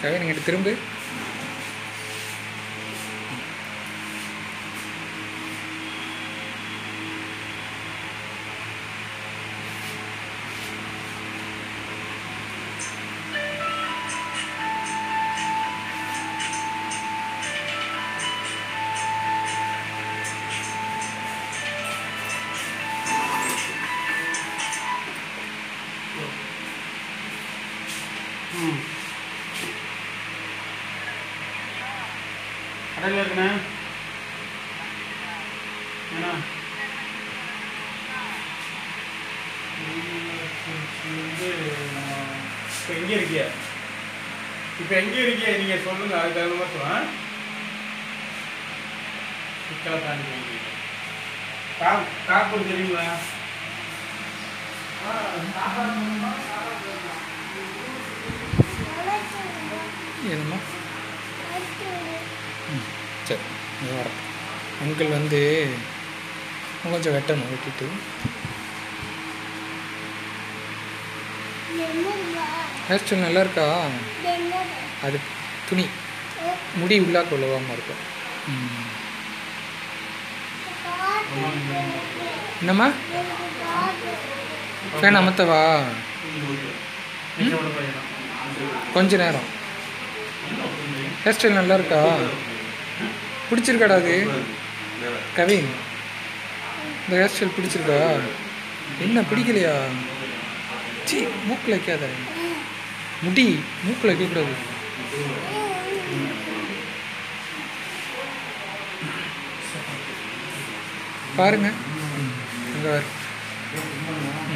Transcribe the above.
கவின் இங்கிட்டு திரும்பு ம் கடையில் இருக்குண்ணே ஏண்ணா வந்து இப்போ எங்கே இருக்கிய இப்போ எங்கே இருக்கிய நீங்கள் சொல்லுங்கள் அதுக்கு தகுந்த மாதிரி சொல்லுவேன் சிக்கலை தாண்டி போயிருக்கீங்க கா காப்பூர் தெரியுங்களா என்னம்மா ம் சரி இது வரேன் அங்கிள் வந்து கொஞ்சம் வெட்டணும் வெட்டிட்டு ஹேர் ஸ்டைல் நல்லா இருக்கா அது துணி முடி உள்ளாக்க உள்ளவாமல் இருக்கும் ம். என்னம்மா ஃபேன் அமர்த்தவா கொஞ்ச நேரம் ஹேர் ஸ்டைல் நல்லா இருக்கா பிடிச்சிருக்காடா அது கவின் இந்த ஹேர் ஸ்டைல் பிடிச்சிருக்கா என்ன பிடிக்கலையா சி மூக்கில் வைக்காத முடி மூக்கில் வைக்கக்கூடாது பாருங்க ம், இங்க பாரு